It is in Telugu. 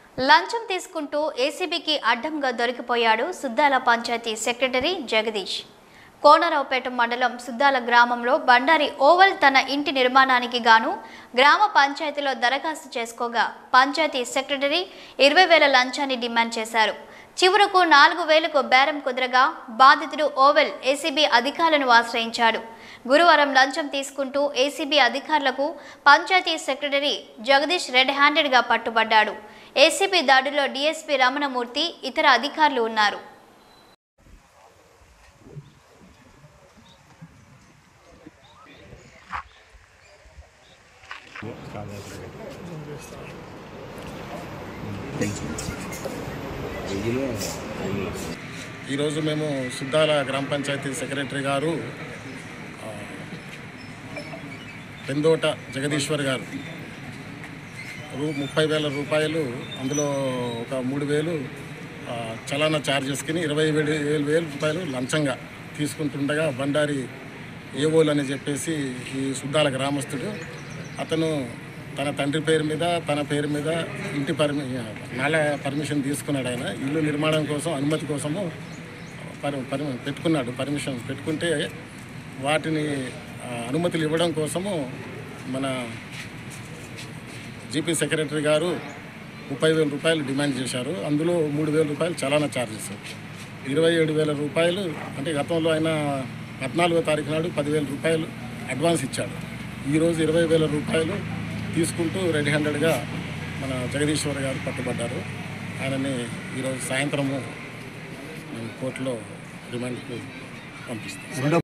లంచం తీసుకుంటూ ఏసీబీకి అడ్డంగా దొరికిపోయాడు సుద్దాల పంచాయతీ సెక్రటరీ జగదీష్ కోనరావుపేట మండలం సుద్దాల గ్రామంలో బండారి ఓవల్ తన ఇంటి నిర్మాణానికి గాను గ్రామ పంచాయతీలో దరఖాస్తు చేసుకోగా పంచాయతీ సెక్రటరీ ఇరవై వేల లంచాన్ని డిమాండ్ చేశారు చివరకు నాలుగు వేలకు బేరం కుదరగా బాధితుడు ఓవెల్ ఏసీబీ అధికారులను ఆశ్రయించాడు గురువారం లంచం తీసుకుంటూ ఏసీబీ అధికారులకు పంచాయతీ సెక్రటరీ జగదీష్ రెడ్ హ్యాండెడ్గా పట్టుబడ్డాడు ఏసీబీ దాడిలో డీఎస్పీ రమణమూర్తి ఇతర అధికారులు ఉన్నారు ఈరోజు మేము సుద్దాల గ్రామ పంచాయతీ సెక్రటరీ గారు ఆ, పెందోట జగదీశ్వర్ గారు రూ ముప్పై వేల రూపాయలు అందులో ఒక మూడు వేలు ఆ, చలానా ఛార్జెస్కి ఇరవై వేలు వేలు వేల రూపాయలు లంచంగా తీసుకుంటుండగా బండారి ఏవోలు అని చెప్పేసి ఈ సుద్దాల గ్రామస్తుడు అతను తన తండ్రి పేరు మీద తన పేరు మీద ఇంటి పర్మి నాల పర్మిషన్ తీసుకున్నాడు ఆయన ఇల్లు నిర్మాణం కోసం అనుమతి కోసము పరి పరి పెట్టుకున్నాడు పర్మిషన్ పెట్టుకుంటే వాటిని ఆ, అనుమతులు ఇవ్వడం కోసము మన జీపీ సెక్రటరీ గారు ముప్పై వేల రూపాయలు డిమాండ్ చేశారు అందులో మూడు వేల రూపాయలు చలానా ఛార్జెస్ ఇరవై ఏడు వేల రూపాయలు అంటే గతంలో ఆయన పద్నాలుగో తారీఖు నాడు పదివేల రూపాయలు అడ్వాన్స్ ఇచ్చాడు ఈరోజు ఇరవై వేల రూపాయలు తీసుకుంటూ రెడ్ హ్యాండెడ్గా మన జగదీశ్వర్ గారు పట్టుబడ్డారు ఆయనని ఈరోజు సాయంత్రము మేము కోర్టులో రిమాండ్కి పంపిస్తాం